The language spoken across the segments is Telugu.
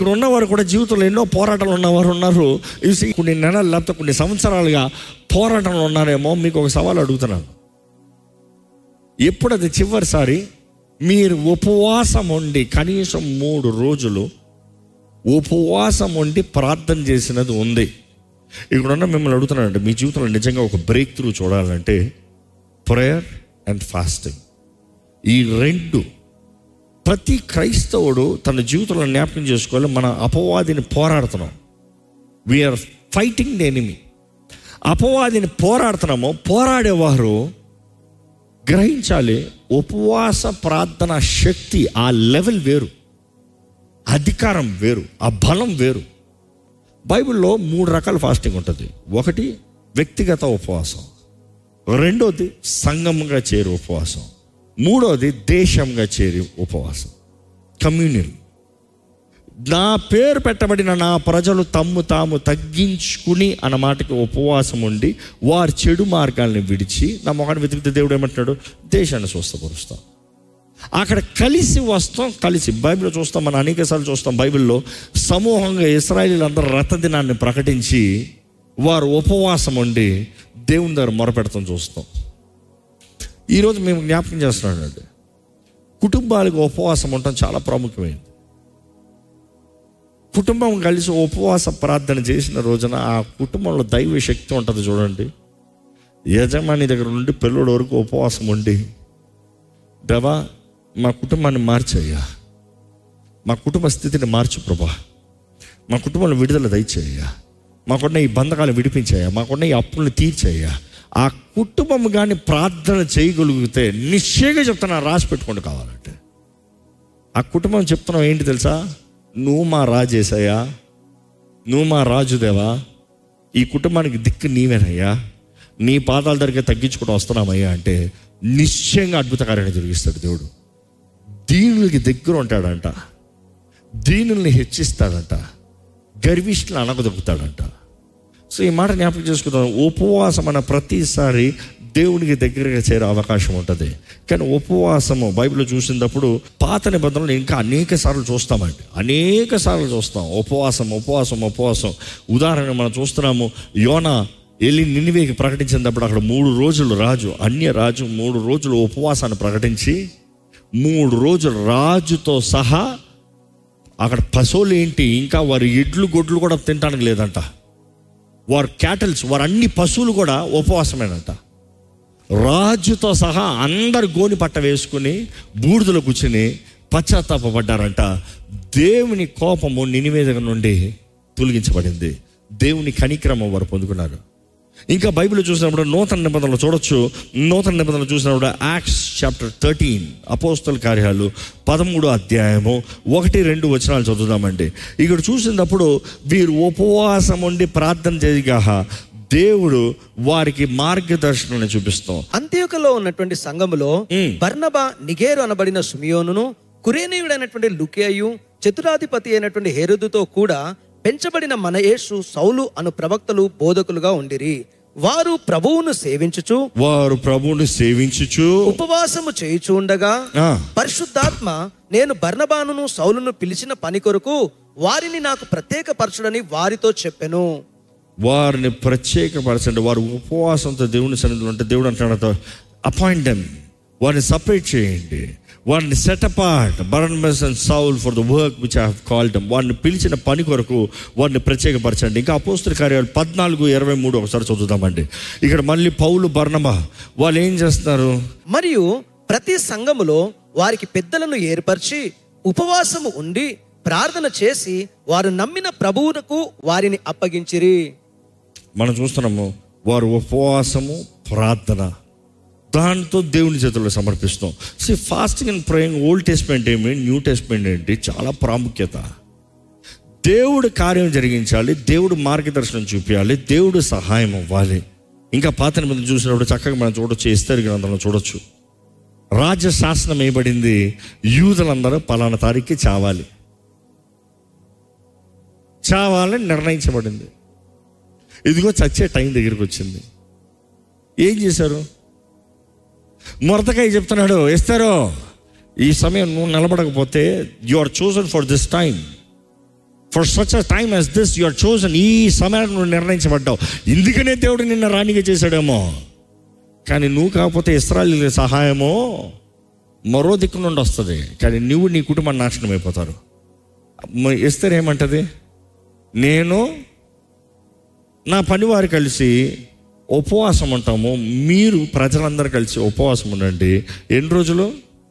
ఇక్కడ ఉన్నవారు కూడా జీవితంలో ఎన్నో పోరాటాలు ఉన్నవారు ఉన్నారు ఇది కొన్ని నెలలు లేకపోతే కొన్ని సంవత్సరాలుగా పోరాటంలో ఉన్నారేమో మీకు ఒక సవాల్ అడుగుతున్నాను ఎప్పుడు అది చివరిసారి మీరు ఉపవాసం ఉండి కనీసం మూడు రోజులు ఉపవాసం ఉండి ప్రార్థన చేసినది ఉంది ఇక్కడ ఉన్న మిమ్మల్ని అడుగుతున్నానంటే మీ జీవితంలో నిజంగా ఒక బ్రేక్ త్రూ చూడాలంటే ప్రేయర్ అండ్ ఫాస్టింగ్ ఈ రెండు ప్రతి క్రైస్తవుడు తన జీవితంలో జ్ఞాపకం చేసుకోవాలి మన అపవాదిని పోరాడుతున్నాం వీఆర్ ఫైటింగ్ ద ఎనిమి అపవాదిని పోరాడుతున్నాము పోరాడేవారు గ్రహించాలి ఉపవాస ప్రార్థన శక్తి ఆ లెవెల్ వేరు అధికారం వేరు ఆ బలం వేరు బైబిల్లో మూడు రకాల ఫాస్టింగ్ ఉంటుంది ఒకటి వ్యక్తిగత ఉపవాసం రెండోది సంఘంగా చేరి ఉపవాసం మూడోది దేశంగా చేరి ఉపవాసం కమ్యూనియన్ నా పేరు పెట్టబడిన నా ప్రజలు తమ్ము తాము తగ్గించుకుని అన్న మాటకి ఉపవాసం ఉండి వారి చెడు మార్గాల్ని విడిచి నా మొహాన్ని వెతికితే దేవుడు ఏమంటున్నాడు దేశాన్ని స్వస్థపరుస్తాం అక్కడ కలిసి వస్తాం కలిసి బైబిల్లో చూస్తాం మనం అనేకసార్లు చూస్తాం బైబిల్లో సమూహంగా ఇస్రాయలీలు అందరూ రథ దినాన్ని ప్రకటించి వారు ఉపవాసం ఉండి దేవుని దగ్గర మొరపెడతాం చూస్తాం ఈరోజు మేము జ్ఞాపకం చేస్తున్నానండి కుటుంబాలకు ఉపవాసం ఉండటం చాలా ప్రాముఖ్యమైనది కుటుంబం కలిసి ఉపవాస ప్రార్థన చేసిన రోజున ఆ కుటుంబంలో దైవ శక్తి ఉంటుంది చూడండి యజమాని దగ్గర నుండి పిల్లడి వరకు ఉపవాసం ఉండి దేవా మా కుటుంబాన్ని మార్చయ్యా మా కుటుంబ స్థితిని మార్చు ప్రభా మా కుటుంబంలో విడుదల దయచేయ్యా మాకున్న ఈ బంధకాలు విడిపించాయా మాకున్న ఈ అప్పులను తీర్చేయ్యా ఆ కుటుంబం కానీ ప్రార్థన చేయగలిగితే నిశ్చయంగా చెప్తున్నా రాసి పెట్టుకోండి కావాలంటే ఆ కుటుంబం చెప్తున్నావు ఏంటి తెలుసా నువ్వు మా రాజేసయ్యా నువ్వు మా రాజుదేవా ఈ కుటుంబానికి దిక్కు నీవేనయ్యా నీ పాదాల దగ్గర తగ్గించుకుంటూ వస్తున్నామయ్యా అంటే నిశ్చయంగా అద్భుత కార్యాన్ని జరిగిస్తాడు దేవుడు దీనులకి దగ్గర ఉంటాడంట దీనుల్ని హెచ్చిస్తాడంట గర్విష్ఠులు అనగదొక్కుతాడంట సో ఈ మాట జ్ఞాపకం చేసుకుంటాం ఉపవాసం అన్న ప్రతిసారి దేవునికి దగ్గరగా చేరే అవకాశం ఉంటుంది కానీ ఉపవాసము బైబిల్లో చూసినప్పుడు పాత నిబంధనలు ఇంకా అనేక సార్లు చూస్తామండి అనేక సార్లు చూస్తాం ఉపవాసం ఉపవాసం ఉపవాసం ఉదాహరణ మనం చూస్తున్నాము యోన వెళ్ళి నినివేకి ప్రకటించినప్పుడు అక్కడ మూడు రోజులు రాజు అన్య రాజు మూడు రోజులు ఉపవాసాన్ని ప్రకటించి మూడు రోజులు రాజుతో సహా అక్కడ పశువులు ఏంటి ఇంకా వారి ఎడ్లు గొడ్లు కూడా తినడానికి లేదంట వారి క్యాటల్స్ వారు అన్ని పశువులు కూడా ఉపవాసమేనంట రాజుతో సహా అందరు గోని పట్ట వేసుకుని బూడిదలో కూర్చుని పశ్చాత్తాపడ్డారంట దేవుని కోపము నినివేదక నుండి తొలగించబడింది దేవుని కనిక్రమం వారు పొందుకున్నారు ఇంకా బైబిల్ చూసినప్పుడు నూతన నిబంధనలు చూడొచ్చు నూతన నిబంధనలు చూసినప్పుడు యాక్ట్స్ చాప్టర్ థర్టీన్ అపోస్తల కార్యాలు పదమూడు అధ్యాయము ఒకటి రెండు వచనాలు చదువుదామండి ఇక్కడ చూసినప్పుడు వీరు ఉపవాసం ఉండి ప్రార్థన చేయగా దేవుడు వారికి మార్గదర్శనం చూపిస్తాం అంత్యోకలో ఉన్నటువంటి సంఘములో మ్మ్. బర్నబా నిగేరు అనబడిన సుమియోనును కురేనీయుడైనటువంటి లుకేయు చతురాధిపతి అయినటువంటి హెరుదుతో కూడా పెంచబడిన మన యేసు సౌలు అను ప్రవక్తలు బోధకులుగా ఉండిరి వారు ప్రభువును సేవించుచు వారు ప్రభువుని సేవించుచు ఉపవాసము చేయుచు ఉండగా ఆ, పరిశుద్ధాత్మ నేను బర్నబానును సౌలును పిలిచిన పని కొరకు వారిని నాకు ప్రత్యేక పరచుడని వారితో చెప్పెను వారిని ప్రత్యేకపరచండి వారు ఉపవాసంతో దేవుని సన్నిధిలో ఉంటే దేవుడు అంటున్నాడు అపాయింట్ దెమ్ వారిని సపరేట్ చేయండి వారిని set apart Barnabas and Saul for the work which I called వారిని పిలిచిన పని కొరకు వారిని ప్రత్యేకపరచండి ఇంకా అపోస్తుల కార్యాలు పద్నాలుగు ఇరవై మూడు ఒకసారి చదువుదామండి ఇక్కడ మళ్ళీ పౌలు బర్ణబా వాళ్ళు ఏం చేస్తున్నారు మరియు ప్రతి సంఘములో వారికి పెద్దలను ఏర్పరిచి ఉపవాసము ఉండి ప్రార్థన చేసి వారు నమ్మిన ప్రభువునకు వారిని అప్పగించిరి మనం చూస్తున్నాము వారు ఉపవాసము ప్రార్థన దాంతో దేవుని చేతుల్లో సమర్పిస్తాం see fasting and praying old testament ఏమి న్యూ టెస్ట్మెంట్ ఏంటి చాలా ప్రాముఖ్యత దేవుడు కార్యం జరిగించాలి దేవుడు మార్గదర్శనం చూపించాలి దేవుడు సహాయం అవ్వాలి ఇంకా పాత నిబంధన చూసినప్పుడు చక్కగా మనం చూడొచ్చు ఇస్తారు గ్రంథంలో చూడొచ్చు రాజ్య శాసనం వేయబడింది యూదులందరూ పలానా తారీఖుకి చావాలి చావాలని నిర్ణయించబడింది ఇదిగో చచ్చే టైం దగ్గరికి వచ్చింది ఏం చేశారు మొరతకాయ చెప్తున్నాడు ఇస్తారో ఈ సమయం నువ్వు నిలబడకపోతే you are chosen for this time for such a time as this you are chosen ఈ సమయాన్ని నువ్వు నిర్ణయించబడ్డావు ఇందుకనే దేవుడు నిన్న రాణిగా చేశాడేమో కానీ నువ్వు కాకపోతే ఇస్రాయల్ సహాయమో మరో దిక్కు నుండి వస్తుంది కానీ నువ్వు నీ కుటుంబం నాశనం అయిపోతారు మ- ఎస్తర్ ఏమంటది నేను నా పనివారు కలిసి ఉపవాసం ఉంటాము మీరు ప్రజలందరూ కలిసి ఉపవాసం ఉండండి ఎన్ని రోజులు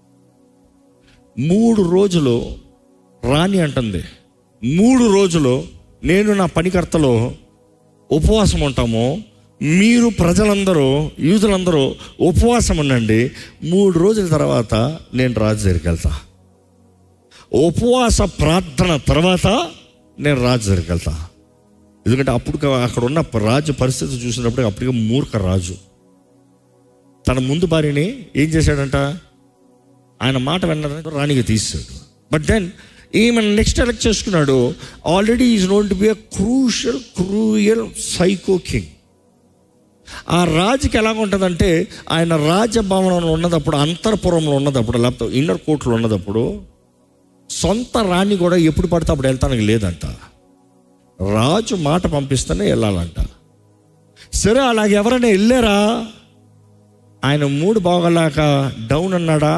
మూడు రోజులు రాణి అంటుంది మూడు రోజులు నేను నా పనికర్తలో ఉపవాసం ఉంటాము మీరు ప్రజలందరూ యూదులందరూ ఉపవాసం ఉండండి మూడు రోజుల తర్వాత నేను రాజు దగ్గరికి వెళ్తా ఉపవాస ప్రార్థన తర్వాత నేను రాజు దగ్గరికి వెళ్తా ఎందుకంటే అప్పుడు కా- అక్కడ ఉన్న రాజు పరిస్థితి చూసినప్పుడు అప్పటికే మూర్ఖ రాజు తన ముందు భార్యని ఏం చేశాడంట ఆయన మాట విన్నారంటే రాణిగా తీసాడు బట్ దెన్ ఈమె నెక్స్ట్ ఎలక్ట్ చేసుకున్నాడు already is known to be a crucial cruel psycho king ఆ రాజుకి ఎలా ఉంటుందంటే ఆయన రాజభవనంలో ఉన్నదప్పుడు అంతర్పురంలో ఉన్నదప్పుడు లేకపోతే ఇన్నర్ కోర్టులో ఉన్నదప్పుడు సొంత రాణి కూడా ఎప్పుడు పడితే అప్పుడు వెళ్తానికి లేదంట రాజు మాట పంపిస్తేనే వెళ్ళాలంట సరే అలాగే ఎవరైనా వెళ్ళారా ఆయన మూడు బాగలాక డౌన్ అన్నాడా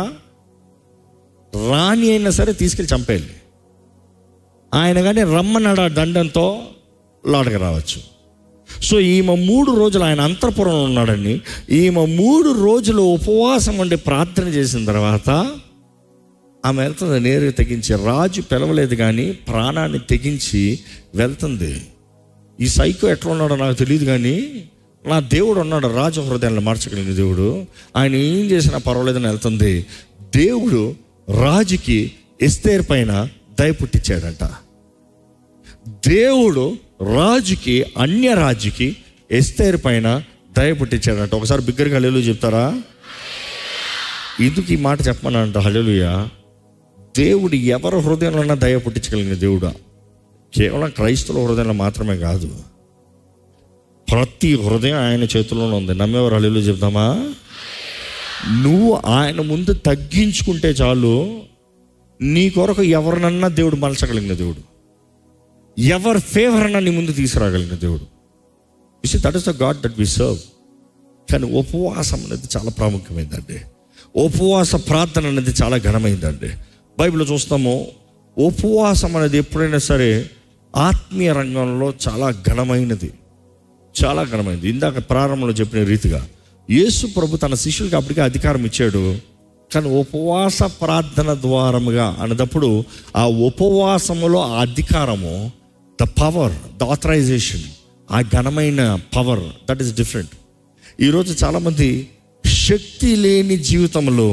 రాణి అయినా సరే తీసుకెళ్ళి చంపేయాలి ఆయన కానీ రమ్మన్నాడా దండంతో లోడకి రావచ్చు సో ఈమె మూడు రోజులు ఆయన అంతఃపురంలో ఉన్నాడని ఈమె మూడు రోజులు ఉపవాసం ఉండి ప్రార్థన చేసిన తర్వాత ఆమె వెళ్తుంది నేరుగా తెగించి రాజు పిలవలేదు కానీ ప్రాణాన్ని తెగించి వెళ్తుంది ఈ సైకో ఎట్లా ఉన్నాడో నాకు తెలియదు కానీ నా దేవుడు ఉన్నాడు రాజు హృదయాన్ని మార్చగలిగిన దేవుడు ఆయన ఏం చేసినా పర్వాలేదని వెళ్తుంది దేవుడు రాజుకి ఎస్తేర్ పైన దయ పుట్టించాడంట దేవుడు రాజుకి అన్య రాజుకి ఎస్తేర్ పైన దయ పుట్టించాడంట ఒకసారి బిగ్గరగా హల్లెలూయా చెప్తారా ఎందుకు ఈ మాట చెప్పమనంట హల్లెలూయా దేవుడు ఎవరి హృదయంలో దయ పుట్టించగలిగిన దేవుడా కేవలం క్రైస్తవ హృదయంలో మాత్రమే కాదు ప్రతి హృదయం ఆయన చేతుల్లోనే ఉంది నమ్మేవారు హల్లెలూయా చెప్తామా నువ్వు ఆయన ముందు తగ్గించుకుంటే చాలు నీ కొరకు ఎవరినన్నా దేవుడు మలచగలిగిన దేవుడు ఎవరి ఫేవర్ అన్నా నీ ముందు తీసుకురాగలిగిన దేవుడు is that is the God that we serve కానీ ఉపవాసం అనేది చాలా ప్రాముఖ్యమైందండి ఉపవాస ప్రార్థన అనేది చాలా ఘనమైందండి బైబిల్లో చూస్తాము ఉపవాసం అనేది ఎప్పుడైనా సరే ఆత్మీయ రంగంలో చాలా ఘనమైనది చాలా ఘనమైనది ఇందాక ప్రారంభంలో చెప్పిన రీతిగా యేసు ప్రభు తన శిష్యులకి అప్పటికే అధికారం ఇచ్చాడు కానీ ఉపవాస ప్రార్థన ద్వారముగా అన్నదప్పుడు ఆ ఉపవాసములో ఆ అధికారము ద పవర్ ద ఆథరైజేషన్ ఆ ఘనమైన పవర్ దట్ ఈస్ డిఫరెంట్ ఈరోజు చాలామంది శక్తి లేని జీవితంలో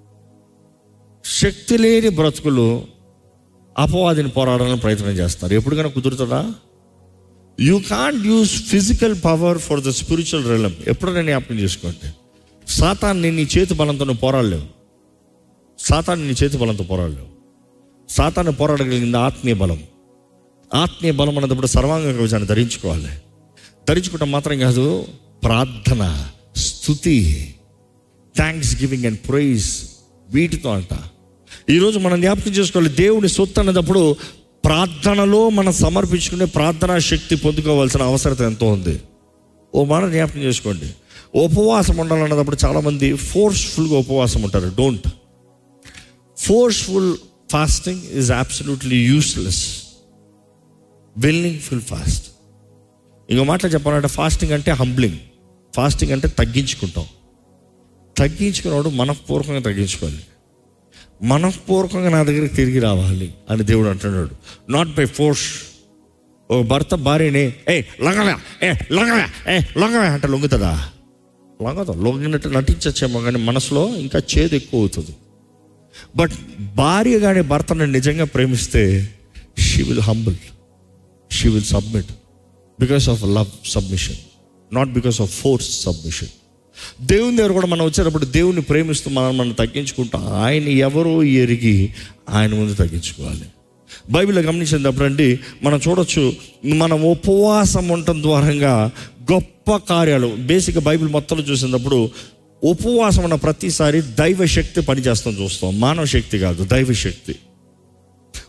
శక్తి లేని బ్రతుకులు అపవాదిని పోరాడాలని ప్రయత్నం చేస్తారు ఎప్పటికైనా కుదురుతుందా you can't use physical power for the spiritual realm ఎప్పుడైనా జ్ఞాపకం చేసుకోండి సాతాన్ని నీ చేతి బలంతో నువ్వు పోరాడలేవు సాతాన్ని నీ చేతి బలంతో పోరాడలేవు సాతాన్ని పోరాడగలిగింది ఆత్మీయ బలం ఆత్మీయ బలం అన్నప్పుడు సర్వాంగ కవచాన్ని ధరించుకోవాలి ధరించుకోవటం మాత్రం కాదు ప్రార్థన స్థుతి థ్యాంక్స్ గివింగ్ అండ్ ప్రైజ్ వీటితో అంట ఈరోజు మనం జ్ఞాపకం చేసుకోవాలి దేవుని సొత్తు అన్నప్పుడు ప్రార్థనలో మనం సమర్పించుకునే ప్రార్థనా శక్తి పొందుకోవాల్సిన అవసరత ఎంతో ఉంది ఓ మాట జ్ఞాపకం చేసుకోండి ఉపవాసం ఉండాలన్నప్పుడు చాలామంది ఫోర్స్ఫుల్గా ఉపవాసం ఉంటారు don't forceful fasting is absolutely useless willing full fast ఇంకో మాట చెప్పాలంటే ఫాస్టింగ్ అంటే హంబ్లింగ్ ఫాస్టింగ్ అంటే తగ్గించుకుంటాం తగ్గించుకున్నవాడు మనఃపూర్వకంగా తగ్గించుకోవాలి మనఃపూర్వకంగా నా దగ్గరికి తిరిగి రావాలి అని దేవుడు అంటున్నాడు నాట్ బై ఫోర్స్ ఓ భర్త భార్యని ఏ లొంగవా ఏ లొంగవా ఏ లొంగవా అంటే లొంగుతుందా లొంగదు లొంగినట్టు నటించచ్చేమో కానీ మనసులో ఇంకా చేదు ఎక్కువ అవుతుంది బట్ భార్య కానీ భర్తను నిజంగా ప్రేమిస్తే she will humble she will submit because of love submission not because of force submission దేవుని దగ్గర కూడా మనం వచ్చేటప్పుడు దేవుని ప్రేమిస్తూ మనం మనం తగ్గించుకుంటాం ఆయన ఎవరో ఎరిగి ఆయన ముందు తగ్గించుకోవాలి బైబిల్లో గమనించినప్పుడు అండి మనం చూడొచ్చు మనం ఉపవాసం ఉండటం ద్వారంగా గొప్ప కార్యాలు బేసిక్గా బైబిల్ మొత్తంలో చూసినప్పుడు ఉపవాసం ఉన్న ప్రతిసారి దైవ శక్తి పనిచేస్తాం చూస్తాం మానవ శక్తి కాదు దైవ శక్తి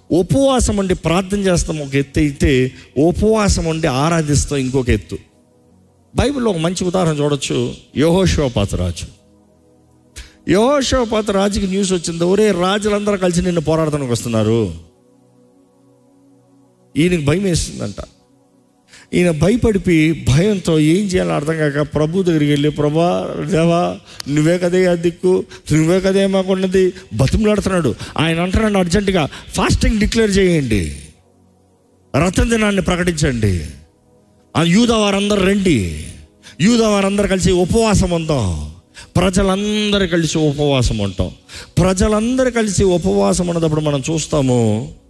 ఉపవాసం ఉండి ప్రార్థన చేస్తాం ఒక ఎత్తు అయితే ఉపవాసం ఉండి ఆరాధిస్తాం ఇంకొక ఎత్తు బైబిల్లో ఒక మంచి ఉదాహరణ చూడొచ్చు యహోశివపాత రాజు యహోశివపాత రాజుకి న్యూస్ వచ్చింది ఒరే రాజులందరూ కలిసి నిన్ను పోరాడటానికి వస్తున్నారు ఈయనకి భయం వేస్తుందంట ఈయన భయపడిపోయి భయంతో ఏం చేయాలో అర్థం కాక ప్రభు దగ్గరికి వెళ్ళి ప్రభా దేవా నువ్వే కదే ఆ దిక్కు నువ్వే కదే మాకున్నది బతిమలాడుతున్నాడు ఆయన అంటున్నాడు అర్జెంటుగా ఫాస్టింగ్ డిక్లేర్ చేయండి రథం దినాన్ని ప్రకటించండి ఆ యూద వారందరూ రండి యూద వారందరూ కలిసి ఉపవాసం ఉందాం ప్రజలందరూ కలిసి ఉపవాసం ఉంటాం ప్రజలందరూ కలిసి ఉపవాసం ఉన్నప్పుడు మనం చూస్తాము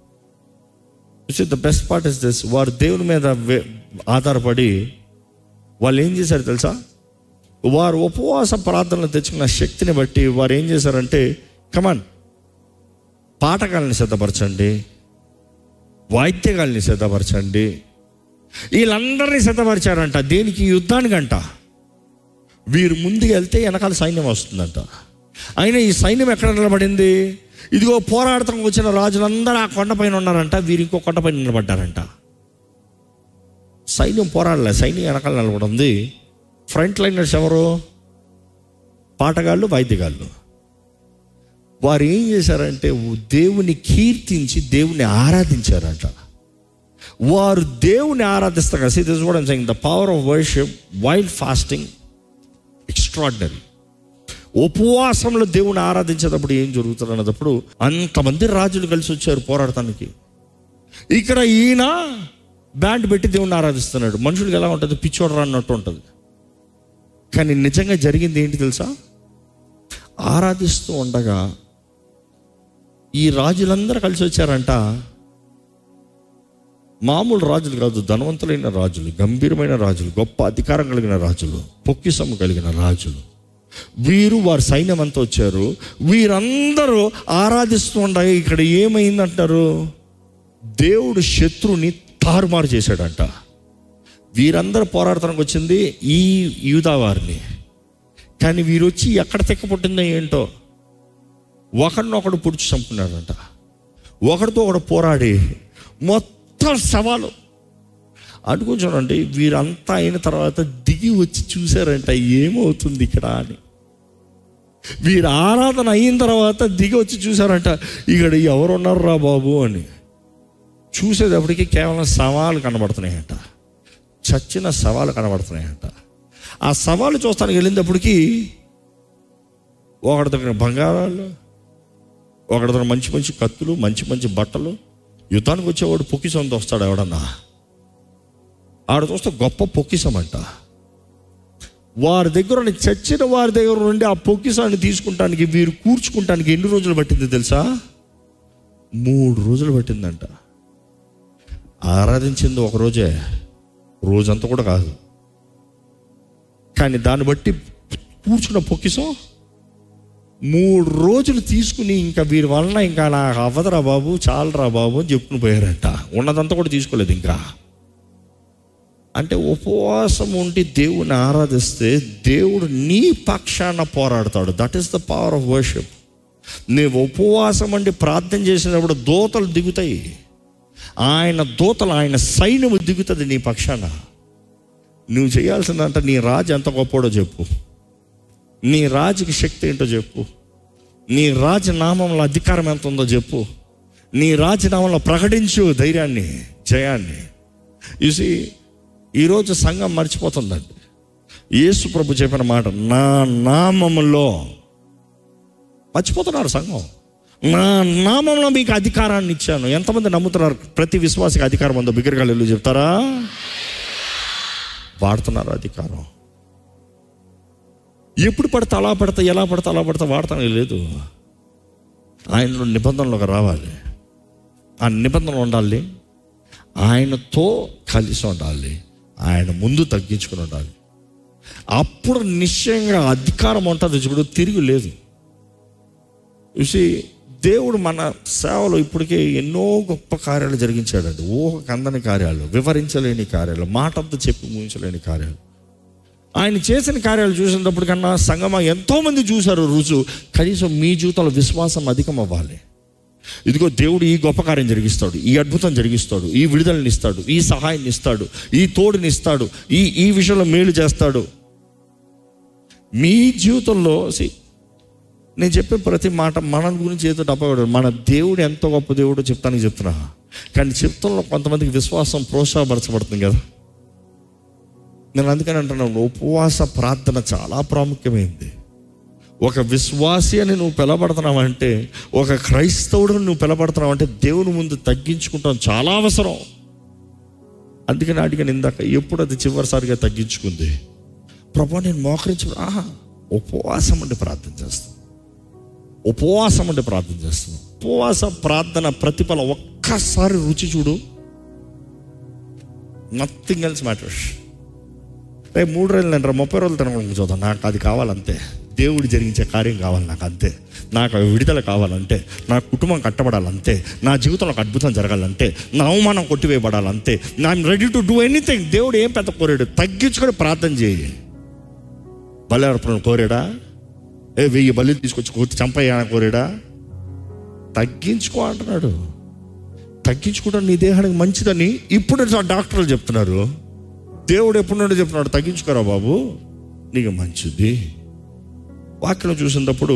the best part is this వారు దేవుని మీద వే- ఆధారపడి వాళ్ళు ఏం చేశారు తెలుసా వారు ఉపవాస ప్రార్థనలు తెచ్చుకున్న శక్తిని బట్టి వారు ఏం చేశారంటే కమాన్ పాఠకాలని సిద్ధపరచండి వాయిద్యగాల్ని సిద్ధపరచండి వీళ్ళందరినీ సిద్ధపరిచారంట దేనికి యుద్ధానికంట వీరు ముందుకు వెళ్తే వెనకాల సైన్యం వస్తుందంట అయినా ఈ సైన్యం ఎక్కడ నిలబడింది ఇదిగో పోరాడటానికి వచ్చిన రాజులందరూ ఆ కొండపైన ఉన్నారంట వీరు ఇంకో కొండపైన నిలబడ్డారంట సైన్యం పోరాడలే సైన్యం వెనకాల నిలబడింది ఫ్రంట్ లైనర్స్ ఎవరు పాటగాళ్ళు వాయిద్యగాళ్ళు వారు ఏం చేశారంటే దేవుని కీర్తించి దేవుని ఆరాధించారంట వారు దేవుని ఆరాధిస్తారు కదా దిస్ కూడా saying the power of worship wild fasting extraordinary ఉపవాసంలో దేవుని ఆరాధించేటప్పుడు ఏం జరుగుతుంది అన్నప్పుడు అంతమంది రాజులు కలిసి వచ్చారు పోరాడటానికి ఇక్కడ ఈయన బ్యాండ్ పెట్టి దేవుని ఆరాధిస్తున్నాడు మనుషులకు ఎలా ఉంటుంది పిచ్చోడరా అన్నట్టు ఉంటుంది కానీ నిజంగా జరిగింది ఏంటి తెలుసా ఆరాధిస్తూ ఉండగా ఈ రాజులందరూ కలిసి వచ్చారంట మామూలు రాజులు కాదు ధనవంతులైన రాజులు గంభీరమైన రాజులు గొప్ప అధికారం కలిగిన రాజులు పొక్కిసము కలిగిన రాజులు వీరు వారి సైన్యం అంతా వచ్చారు వీరందరూ ఆరాధిస్తూ ఉండగా ఇక్కడ ఏమైందంటారు దేవుడు శత్రుని తారుమారు చేశాడంట వీరందరూ పోరాడటానికి వచ్చింది ఈ యూదా వారిని కానీ వీరు వచ్చి ఎక్కడ తెక్క పుట్టిందో ఏంటో ఒకడినొకడు పుడిచి చంపుకున్నాడంట ఒకడితో ఒకడు పోరాడి మొత్తం సవాలు అడుగు చూడండి వీరంతా అయిన తర్వాత దిగి వచ్చి చూశారంట ఏమవుతుంది ఇక్కడ అని వీరు ఆరాధన అయిన తర్వాత దిగి వచ్చి చూశారంట ఇక్కడ ఎవరున్నారు రా బాబు అని చూసేటప్పటికి కేవలం సవాలు కనబడుతున్నాయంట చచ్చిన సవాలు కనబడుతున్నాయంట ఆ సవాలు చూస్తానికి వెళ్ళినప్పటికీ ఒకటి దగ్గర బంగారాలు ఒకటి దగ్గర మంచి మంచి కత్తులు మంచి మంచి బట్టలు యుద్ధానికి వచ్చేవాడు పొక్కిసంతో వస్తాడు ఎవడన్నా ఆడ చూస్తే గొప్ప పొక్కిసం అంట వారి దగ్గర ఉన్న చచ్చిన వారి దగ్గర నుండి ఆ పొక్కిసాన్ని తీసుకుంటానికి వీరు కూర్చుకుంటానికి ఎన్ని రోజులు పట్టింది తెలుసా మూడు రోజులు పట్టిందంట ఆరాధించింది ఒక రోజే రోజంతా కూడా కాదు కానీ దాన్ని బట్టి కూర్చున్న పొక్కిసం మూడు రోజులు తీసుకుని ఇంకా వీరి వలన ఇంకా నాకు అవ్వదురా బాబు చాలరా బాబు అని చెప్పుకుని పోయారంట ఉన్నదంతా కూడా తీసుకోలేదు ఇంకా అంటే ఉపవాసం ఉండి దేవుని ఆరాధిస్తే దేవుడు నీ పక్షాన పోరాడతాడు that is the power of worship నీవు ఉపవాసం అండి ప్రార్థన చేసినప్పుడు దూతలు దిగుతాయి ఆయన దూతలు ఆయన సైన్యము దిగుతుంది నీ పక్షాన నువ్వు చేయాల్సిందంట నీ రాజు ఎంత గొప్పోడో చెప్పు నీ రాజుకి శక్తి ఏంటో చెప్పు నీ రాజనామంలో అధికారం ఎంత ఉందో చెప్పు నీ రాజనామంలో ప్రకటించు ధైర్యాన్ని జయాన్ని చూసి ఈరోజు సంఘం మర్చిపోతుందండి యేసు ప్రభు చెప్పిన మాట నా నామములో మర్చిపోతున్నారు సంఘం నా నామంలో మీకు అధికారాన్ని ఇచ్చాను ఎంతమంది నమ్ముతున్నారు ప్రతి విశ్వాసకి అధికారం ఉందో బిగ్గరగా వెళ్ళి చెప్తారా వాడుతున్నారు అధికారం ఎప్పుడు పడితే అలా పడితే ఎలా పడితే అలా పడితే వాడతానికి లేదు ఆయనలో నిబంధనలోకి రావాలి ఆ నిబంధన ఉండాలి ఆయనతో కలిసి ఉండాలి ఆయన ముందు తగ్గించుకుని ఉండాలి అప్పుడు నిశ్చయంగా అధికారం ఉంటుంది చూడు తిరిగి లేదు చూసి దేవుడు మన సేవలో ఇప్పటికే ఎన్నో గొప్ప కార్యాలు జరిగించాడండి ఊహకు అందని కార్యాలు వివరించలేని కార్యాలు మాటంతా చెప్పి ముగించలేని కార్యాలు ఆయన చేసిన కార్యాలు చూసినప్పుడు కన్నా సంగమ ఎంతోమంది చూశారు రుజు కనీసం మీ జీవితంలో విశ్వాసం అధికం అవ్వాలి ఇదిగో దేవుడు ఈ గొప్ప కార్యం జరిగిస్తాడు ఈ అద్భుతం జరిగిస్తాడు ఈ విడుదలని ఇస్తాడు ఈ సహాయాన్ని ఇస్తాడు ఈ తోడుని ఇస్తాడు ఈ ఈ విషయంలో మేలు చేస్తాడు మీ జీవితంలో see, నేను చెప్పే ప్రతి మాట మన గురించి ఏదో డబ్బా మన దేవుడు ఎంత గొప్ప దేవుడో చెప్తానికి చెప్తున్నా కానీ చెప్తున్న కొంతమందికి విశ్వాసం ప్రోత్సాహపరచబడుతుంది కదా నేను అందుకని అంటున్నాను ఉపవాస ప్రార్థన చాలా ప్రాముఖ్యమైంది ఒక విశ్వాసి అని నువ్వు పిలబడుతున్నావు అంటే ఒక క్రైస్తవుడు నువ్వు పిలబడుతున్నావు అంటే దేవుని ముందు తగ్గించుకుంటాం చాలా అవసరం అందుకని అడిగాను ఇందాక ఎప్పుడు అది చివరిసారిగా తగ్గించుకుంది ప్రభా నేను మోకరించి ఆహా ఉపవాసం అంటే ప్రార్థన చేస్తాను ఉపవాసం అంటే ప్రార్థన చేస్తున్నాం ఉపవాస ప్రార్థన ప్రతిఫలం ఒక్కసారి రుచి చూడు నథింగ్ ఎల్స్ మ్యాటర్స్ రేపు మూడు రోజులు అంటారు ముప్పై రోజులు తినకుండా చూద్దాం నాకు అది కావాలంతే దేవుడు జరిగించే కార్యం కావాలి నాకు అంతే నాకు ఆ విడుదల కావాలంటే నా కుటుంబం కట్టబడాలంతే నా జీవితంలో ఒక అద్భుతం జరగాలంటే నా అవమానం కొట్టివేయబడాలంతే నా రెడీ టు డూ ఎనీథింగ్ దేవుడు ఏం పెద్ద కోరాడు తగ్గించుకొని ప్రార్థన చేయి బలి కోరాడా ఏ వెయ్యి బలి తీసుకొచ్చి కోతి చంపయ్యాన కోరాడా తగ్గించుకో అంటున్నాడు తగ్గించుకోవడం నీ దేహానికి మంచిదని ఇప్పుడు డాక్టర్లు చెప్తున్నారు దేవుడు ఎప్పుడు నుండి చెప్తున్నాడు తగ్గించుకోరా బాబు నీకు మంచిది వాక్యం చూసినప్పుడు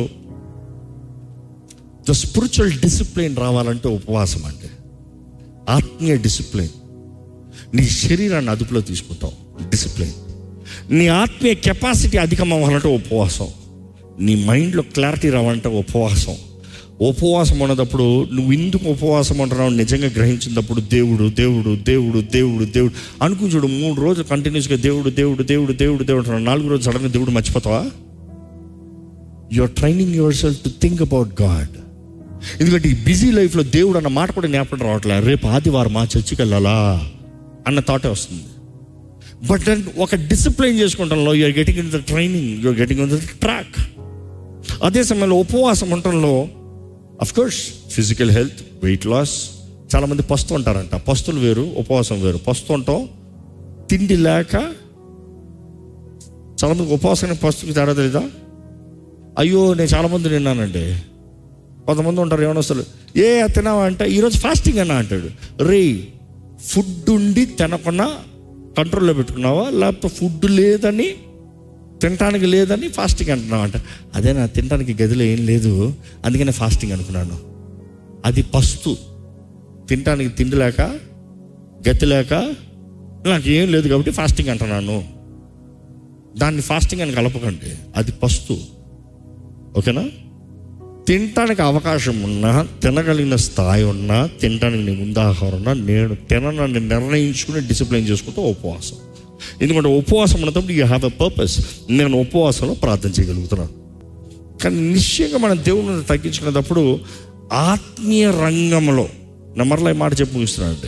ద స్పిరిచువల్ డిసిప్లిన్ రావాలంటే ఉపవాసం అంటే ఆత్మీయ డిసిప్లిన్ నీ శరీరాన్ని అదుపులో తీసుకుంటావు డిసిప్లిన్ నీ ఆత్మీయ కెపాసిటీ అధికం అవ్వాలంటే ఉపవాసం నీ మైండ్లో క్లారిటీ రావాలంటే ఉపవాసం ఉపవాసం ఉన్నప్పుడు నువ్వు ఎందుకు ఉపవాసం అంటున్నావు నిజంగా గ్రహించినప్పుడు దేవుడు దేవుడు దేవుడు దేవుడు దేవుడు అనుకుని చూడు మూడు రోజులు కంటిన్యూస్గా దేవుడు దేవుడు దేవుడు దేవుడు దేవుడు అంటున్నావు నాలుగు రోజులు సడన్గా దేవుడు మర్చిపోతావా you are training yourself to think about God ఎందుకంటే ఈ బిజీ లైఫ్లో దేవుడు అన్న మాట కూడా జ్ఞాపకం రావట్లేదు రేపు ఆదివారం మా చర్చికి వెళ్ళాలా అన్న థాటే వస్తుంది బట్ దెన్ ఒక డిసిప్లైన్ చేసుకుంటాంలో you're getting in the training you're getting in the track అదే సమయంలో ఉపవాసం ఉండటంలో course physical health weight loss చాలామంది పస్తు ఉంటారంట పస్తులు వేరు ఉపవాసం వేరు పస్తు ఉంటాం తిండి లేక చాలామంది ఉపవాసానికి పస్తుకి తేడా తెలీదా అయ్యో నేను చాలామంది విన్నానండి కొంతమంది ఉంటారు ఏమైనా వస్తారు ఏ తినావా అంటే ఈరోజు ఫాస్టింగ్ అన్నా అంటాడు రే ఫుడ్ ఉండి తినకుండా కంట్రోల్లో పెట్టుకున్నావా లేకపోతే ఫుడ్ లేదని తినటానికి లేదని ఫాస్టింగ్ అంటున్నావు అంట అదే నా తినడానికి గదిలో ఏం లేదు అందుకనే ఫాస్టింగ్ అనుకున్నాను అది పస్తు తినటానికి తిండి లేక గతి లేక నాకు ఏం లేదు కాబట్టి ఫాస్టింగ్ అంటున్నాను దాన్ని ఫాస్టింగ్ అని కలపకండి అది పస్తు ఓకేనా తినటానికి అవకాశం ఉన్నా తినగలిగిన స్థాయి ఉన్నా తినటానికి నీ ముందు ఆహారం ఉన్నా నేను తిననని నిర్ణయించుకుని డిసిప్లైన్ చేసుకుంటూ ఉపవాసం ఎందుకంటే ఉపవాసం ఉన్నప్పుడు యూ హ్యావ్ ఎ పర్పస్ నేను ఉపవాసంలో ప్రార్థన చేయగలుగుతున్నాను కానీ నిశ్చయంగా మనం దేవుని తగ్గించుకునేటప్పుడు ఆత్మీయ రంగంలో నా మరలా ఈ మాట చెప్పి ముగిస్తున్నానండి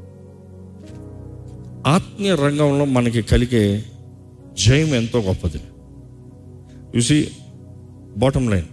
ఆత్మీయ రంగంలో మనకి కలిగే జయం ఎంతో గొప్పది చూసి బాటమ్ లైన్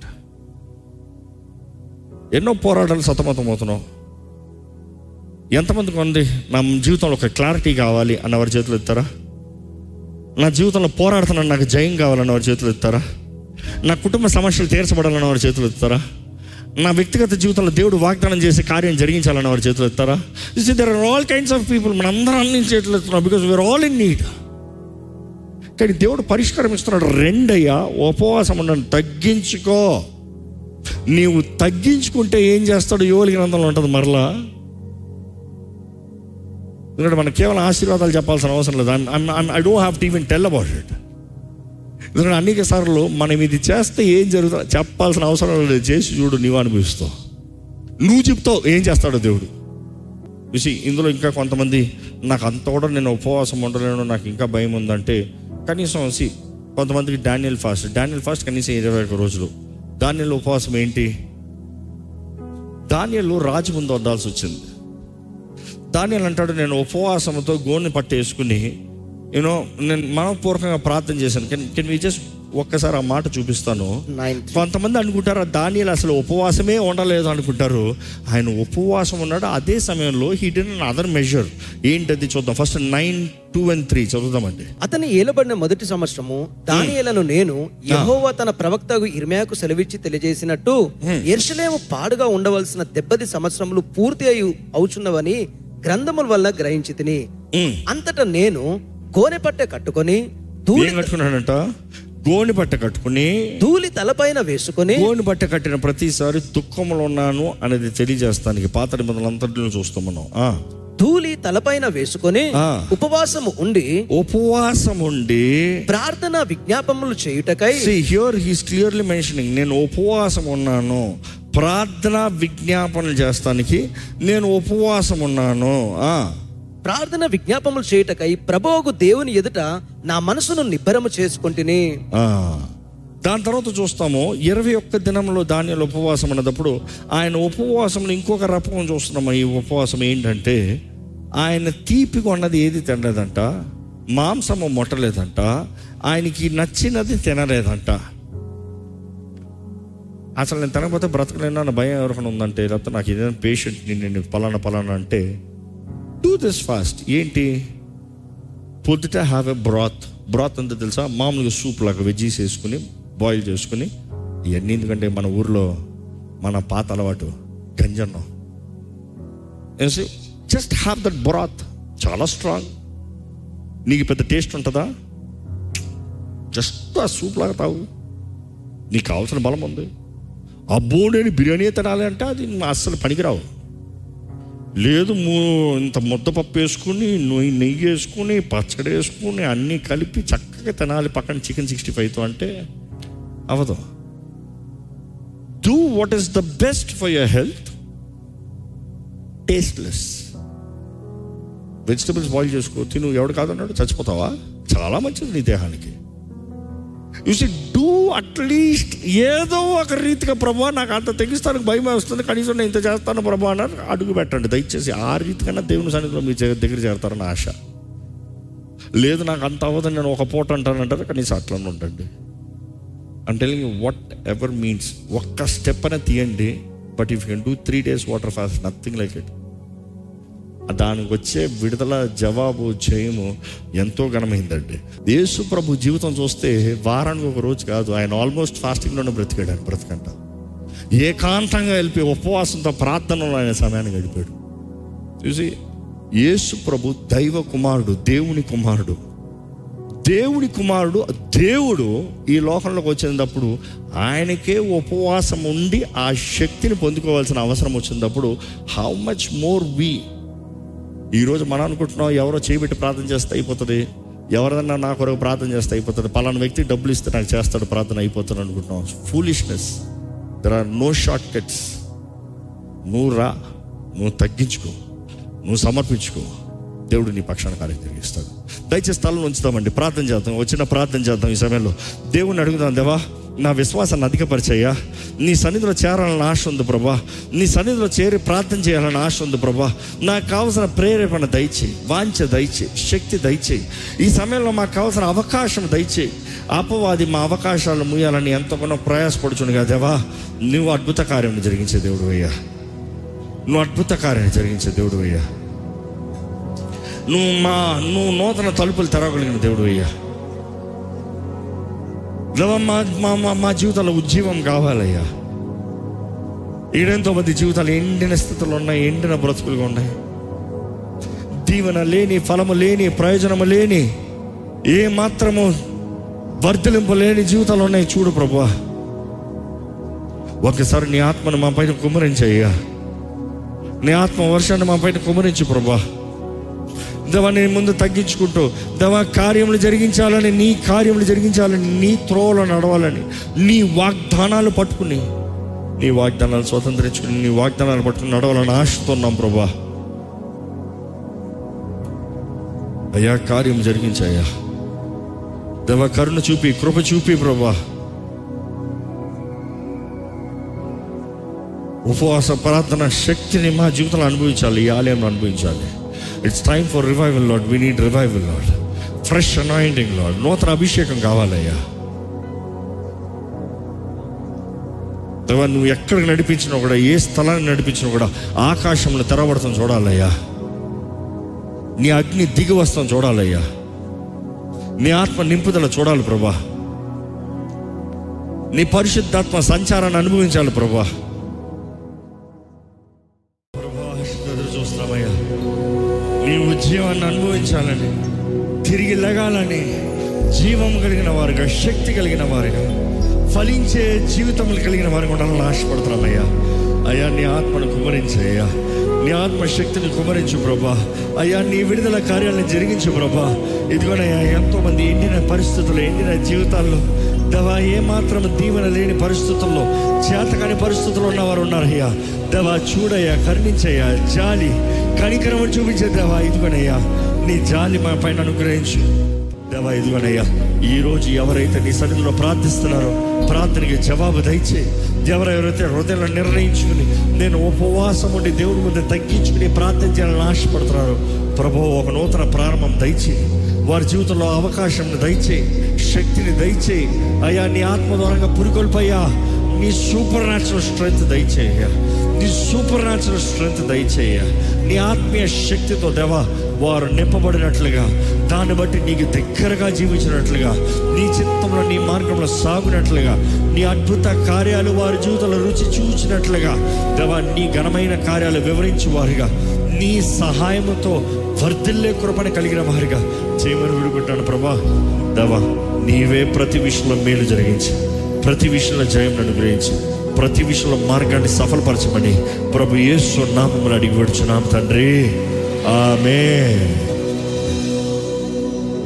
ఎన్నో పోరాటాలు సతమతం అవుతున్నావు ఎంతమందికి ఉంది నా జీవితంలో ఒక క్లారిటీ కావాలి అన్న వారి చేతులు ఎత్తారా నా జీవితంలో పోరాడుతున్నాను నాకు జయం కావాలన్న వారి చేతులు ఎత్తారా నా కుటుంబ సమస్యలు తీర్చబడాలన్న వారి చేతులు ఎత్తారా నా వ్యక్తిగత జీవితంలో దేవుడు వాగ్దానం చేసే కార్యం జరిగించాలన్న వారి చేతులు ఎత్తారా this there are all kinds of people మన అందరం అన్ని చేతులు ఎత్తున్నాం because we are all in need కానీ దేవుడు పరిష్కారం ఇస్తున్నాడు రెండయ్యా ఉపవాసం ఉండని తగ్గించుకో నీవు తగ్గించుకుంటే ఏం చేస్తాడు యోలి గ్రంథంలో ఉంటుంది మరలా ఎందుకంటే మనకు కేవలం ఆశీర్వాదాలు చెప్పాల్సిన అవసరం లేదు I don't have to even tell about it ఎందుకంటే అనేక సార్లు మనం ఇది చేస్తే ఏం జరుగుతుందో చెప్పాల్సిన అవసరం లేదు చేసి చూడు నీవు అనుభవిస్తావు నువ్వు చెప్తావు ఏం చేస్తాడో దేవుడు చూసి ఇందులో ఇంకా కొంతమంది నాకు అంత కూడా నేను ఉపవాసం ఉండలేను నాకు ఇంకా భయం ఉందంటే కనీసం సి కొంతమందికి డానియల్ ఫాస్ట్ డానియల్ ఫాస్ట్ కనీసం ఇరవై ఒక రోజులు డానియల్ ఉపవాసం ఏంటి డానియల్ రాజు ముందు వద్దాల్సి వచ్చింది దానియల్ అంటాడు నేను ఉపవాసంతో గోని పట్టేసుకుని యూనో నేను మనపూర్వకంగా ప్రార్థన చేశాను కెన్ కెన్ వి జస్ట్ ఒక్కసారి ఆ మాట చూపిస్తాను నైన్ కొంతమంది అనుకుంటారు దానిలో అసలు ఉపవాసమే ఉండలేదు అనుకుంటారు ఆయన ఉపవాసం ఉన్నాడు అదే సమయంలో హీ డిన్ అదర్ మెజర్ ఏంటది చూద్దాం first nine two and three చదువుదామండి అతని ఏలబడిన మొదటి సంవత్సరము దానియేలను నేను యెహోవా తన ప్రవక్తకు ఇర్మియాకు సెలవిచ్చి తెలియజేసినట్టు ఎర్షలేము పాడుగా ఉండవలసిన దెబ్బది సంవత్సరములు పూర్తి అయి అవుచున్నవని గ్రంథముల వల్ల గ్రహించి తిని ఉమ్. అంతటా నేను గోనె పట్టె కట్టుకొని ధూళి ఏం కట్టుకున్నాడంట గోని బట్ట కట్టుకుని ధూళి తలపైన వేసుకొని గోని బట్ట కట్టిన ప్రతిసారి దుఃఖంలో ఉన్నాను అనేది తెలియజేస్తానికి పాత నిబంధనలంతటిలో చూస్తాం మనం ఆ. ధూళి తలపైన వేసుకొని ఆ. ఉపవాసము ఉండి ఉపవాసం ఉండి ప్రార్థన విజ్ఞాపములు చేయుటకై హియర్ హీస్ క్లియర్లీ మెన్షనింగ్ నేను ఉపవాసం ఉన్నాను ప్రార్థన విజ్ఞాపనలు చేస్తానికి నేను ఉపవాసం ఉన్నాను ఆ. ప్రార్థన విజ్ఞాపములు చేయుటకై ప్రభోగు దేవుని ఎదుట నా మనసును నిబ్బరము చేసుకుంటుని ఆ. దాని తర్వాత చూస్తాము ఇరవై ఒక్క దినంలో ధాన్యాలు ఉపవాసం అన్నప్పుడు ఆయన ఉపవాసంలో ఇంకొక రకం చూస్తున్నాము ఈ ఉపవాసం ఏంటంటే ఆయన తీపిగా ఉన్నది ఏది తినలేదంట మాంసము మొట్టలేదంట ఆయనకి నచ్చినది తినలేదంట అసలు నేను తినకపోతే బ్రతకలేను అన్న భయం ఎవరికైనా ఉందంటే లేకపోతే నాకు ఏదైనా పేషెంట్ నేను పలానా పలానా అంటే డూ దిస్ ఫాస్ట్ ఏంటి పొద్దుట హ్యావ్ ఎ బ్రాత్ బ్రాత్ అంతా తెలుసా మామూలుగా సూప్ లాగా వెజ్జీస్ వేసుకుని బాయిల్ చేసుకుని ఇవన్నీ ఎందుకంటే మన ఊర్లో మన పాత అలవాటు గంజన్నం జస్ట్ హ్యావ్ దట్ బ్రాత్ చాలా స్ట్రాంగ్ నీకు పెద్ద టేస్ట్ ఉంటుందా జస్ట్ ఆ సూప్ లాగా తాగు నీకు కావాల్సిన బలం ఉంది అబ్బో నేను బిర్యానీ తినాలి అంటే అది అస్సలు పనికిరావు లేదు మూ- ఇంత ముద్దపప్పు వేసుకుని నొయ్యి నెయ్యి వేసుకుని పచ్చడి వేసుకుని అన్నీ కలిపి చక్కగా తినాలి పక్కన చికెన్ సిక్స్టీ ఫైవ్తో అంటే అవదు do what is the best for your health tasteless vegetables boil చేసుకో తిను ఎవడు కాదన్నాడు చచ్చిపోతావా చాలా మంచిది నీ దేహానికి యు సి డూ అట్లీస్ట్ ఏదో ఒక రీతిగా ప్రభా నాకు అంత తెగిస్తానికి భయం వస్తుంది కనీసం నేను ఇంత చేస్తాను ప్రభా అన్నారు అడుగు పెట్టండి దయచేసి ఆ రీతికన్నా దేవుని సన్నిధిలో మీ చే- దగ్గర చేరతారని ఆశ లేదు నాకు అంత అవ్వదని నేను ఒక పూట అంటానంటారు కనీసం అట్లనే ఉండండి అంటే వాట్ ఎవర్ మీన్స్ ఒక్క స్టెప్ అనే తీయండి but if can do three days water fast nothing like it దానికి వచ్చే విడుదల జవాబు జయము ఎంతో ఘనమైందండి యేసు ప్రభు జీవితం చూస్తే వారానికి ఒక రోజు కాదు ఆయన ఆల్మోస్ట్ ఫాస్టింగ్లోనే బ్రతికాడు ఆయన బ్రతకంట ఏకాంతంగా వెళ్ళిపోయి ఉపవాసంతో ప్రార్థనలో ఆయన సమయాన్ని గడిపాడు చూసి యేసు ప్రభు దైవ కుమారుడు దేవుని కుమారుడు దేవుని కుమారుడు దేవుడు ఈ లోకంలోకి వచ్చినప్పుడు ఆయనకే ఉపవాసం ఉండి ఆ శక్తిని పొందుకోవాల్సిన అవసరం వచ్చినప్పుడు హౌ మచ్ మోర్ వీ ఈరోజు మనం అనుకుంటున్నాం ఎవరో చేయబెట్టి ప్రార్థన చేస్తే అయిపోతుంది ఎవరైనా నా కొరకు ప్రార్థన చేస్తే అయిపోతుంది పలానా వ్యక్తి డబ్బులు ఇస్తే నాకు చేస్తాడు ప్రార్థన అయిపోతుంది అనుకుంటున్నాం foolishness there are no shortcuts నువ్వు రా నువ్వు తగ్గించుకో నువ్వు సమర్పించుకో దేవుడు నీ పక్షాన కార్యం జరిగిస్తాడు దయచేసి స్థలం ఉంచుతామండి ప్రార్థన చేద్దాం వచ్చిన ప్రార్థన చేద్దాం ఈ సమయంలో దేవుని అడుగుదాం దేవా నా విశ్వాసాన్ని అధికపరిచయ్యా నీ సన్నిధిలో చేరాలని ఆశ ఉంది ప్రభా నీ సన్నిధిలో చేరి ప్రార్థన చేయాలని ఆశ ఉంది ప్రభా నాకు కావలసిన ప్రేరేపణ దయచేయి వాంఛ దయచేయి శక్తి దయచేయి ఈ సమయంలో మాకు కావలసిన అవకాశం దయచేయి అపవాది మా అవకాశాలు ముయ్యాలని ఎంతగానో ప్రయాసపడుచునుగా దేవా నువ్వు అద్భుత కార్యం జరిగించే దేవుడు అయ్యా నువ్వు అద్భుత కార్యాన్ని జరిగించే దేవుడు అయ్యా నువ్వు మా నువ్వు నూతన తలుపులు తెరవగలిగిన దేవుడు అయ్యా దేవా, మా మా మా మా జీవితంలో ఉజ్జీవం కావాలయ్యా ఈడెంతో మంది జీవితాలు ఎండిన స్థితిలో ఉన్నాయి ఎండిన బ్రతుకులుగా ఉన్నాయి దీవెన లేని ఫలము లేని ప్రయోజనము లేని ఏ మాత్రము వర్ధలింపు లేని జీవితాలు ఉన్నాయి చూడు ప్రభా ఒకసారి నీ ఆత్మను మా పైన కుమ్మరించయ్యా నీ ఆత్మ వర్షాన్ని మా పైన కుమరించు ప్రభా దేవా నీ ముందు తగ్గించుకుంటూ దేవా కార్యములు జరిగించాలని నీ కార్యములు జరిగించాలని నీ త్రోవలో నడవాలని నీ వాగ్దానాలు పట్టుకుని నీ వాగ్దానాలు స్వతంత్రించుకుని నీ వాగ్దానాలు పట్టుకుని నడవాలని ఆశతో ఉన్నాం ప్రభా అయ్యా కార్యం జరిగించాయా దేవా కరుణ చూపి కృప చూపి ప్రభా ఉపవాస ప్రార్థన శక్తిని మా జీవితంలో అనుభవించాలి ఈ ఆలయంలో అనుభవించాలి it's time for revival Lord we need revival Lord fresh anointing Lord నూతన అభిషేకం కావాలయ్యా దేవా నువ్వు ఎక్కడికి నడిపించినా కూడా ఏ స్థలాన్ని నడిపించినా కూడా ఆకాశంలో తెరవడతాం చూడాలయ్యా నీ అగ్ని దిగి వస్తాం చూడాలయ్యా నీ ఆత్మ నింపుదల చూడాలి ప్రభా నీ పరిశుద్ధాత్మ సంచారాన్ని అనుభవించాలి ప్రభా ప్రభా ఎదురు చూస్తామయ్యా నీ ఉద్యమాన్ని అనుభవించాలని తిరిగి లగాలని జీవం కలిగిన వారుగా శక్తి కలిగిన వారుగా ఫలించే జీవితములు కలిగిన వారిగా ఉండాలని ఆశపడుతున్నామయ్యా అయ్యా నీ ఆత్మను కుమరించయ్యా నీ ఆత్మ శక్తిని కుమరించు ప్రభా అయ్యా నీ విడుదల కార్యాలను జరిగించు ప్రభా ఇదిగోనయ్యా ఎంతో మంది ఎండిన పరిస్థితులు ఎండిన జీవితాల్లో దవా ఏమాత్రం దీవెన లేని పరిస్థితుల్లో చేతకాని పరిస్థితుల్లో ఉన్నవారు ఉన్నారయ్యా దవా చూడయ్యా కరుణించయ్యా జాలి కనికరం చూపించే దేవా ఇదిగోనయ్యా నీ జాలి మా పైన అనుగ్రహించు దేవా ఇదిగోనయ్యా ఈ రోజు ఎవరైతే నీ సన్నిధిలో ప్రార్థిస్తున్నారో ప్రార్థనకి జవాబు దయచే ఎవరెవరైతే హృదయంలో నిర్ణయించుకుని నేను ఉపవాసం ఉండి దేవుడి ముందు తగ్గించుకుని ప్రార్థన చేయాలని ఆశపడుతున్నారో ప్రభు ఒక నూతన ప్రారంభం దయచేయి వారి జీవితంలో అవకాశం దయచేయి శక్తిని దయచేయి అయ్యా నీ ఆత్మ ద్వారంగా పురికొల్పయ్యా నీ సూపర్ న్యాచురల్ స్ట్రెంగ్త్ దయచేయ నీ సూపర్ న్యాచురల్ స్ట్రెంగ్త్ దయచేయ నీ ఆత్మీయ శక్తితో దేవా వారు నింపబడినట్లుగా దాన్ని బట్టి నీకు దగ్గరగా జీవించినట్లుగా నీ చిత్తంలో నీ మార్గంలో సాగునట్లుగా నీ అద్భుత కార్యాలు వారి జీవితంలో రుచి చూచినట్లుగా దేవా నీ ఘనమైన కార్యాలు వివరించి వారిగా నీ సహాయముతో వర్ధిల్లే కృపణ కలిగిన వారిగా చేయమని విడుకుంటాను ప్రభా దేవా నీవే ప్రతి విషయంలో మేలు జరిగించి ప్రతి విషయంలో జయం అనుగ్రహించి ప్రతి విషయంలో మార్గాన్ని సఫలపరచమని ప్రభు యేసు నామములు అడిగి విడుచున్నాం తండ్రి ఆమె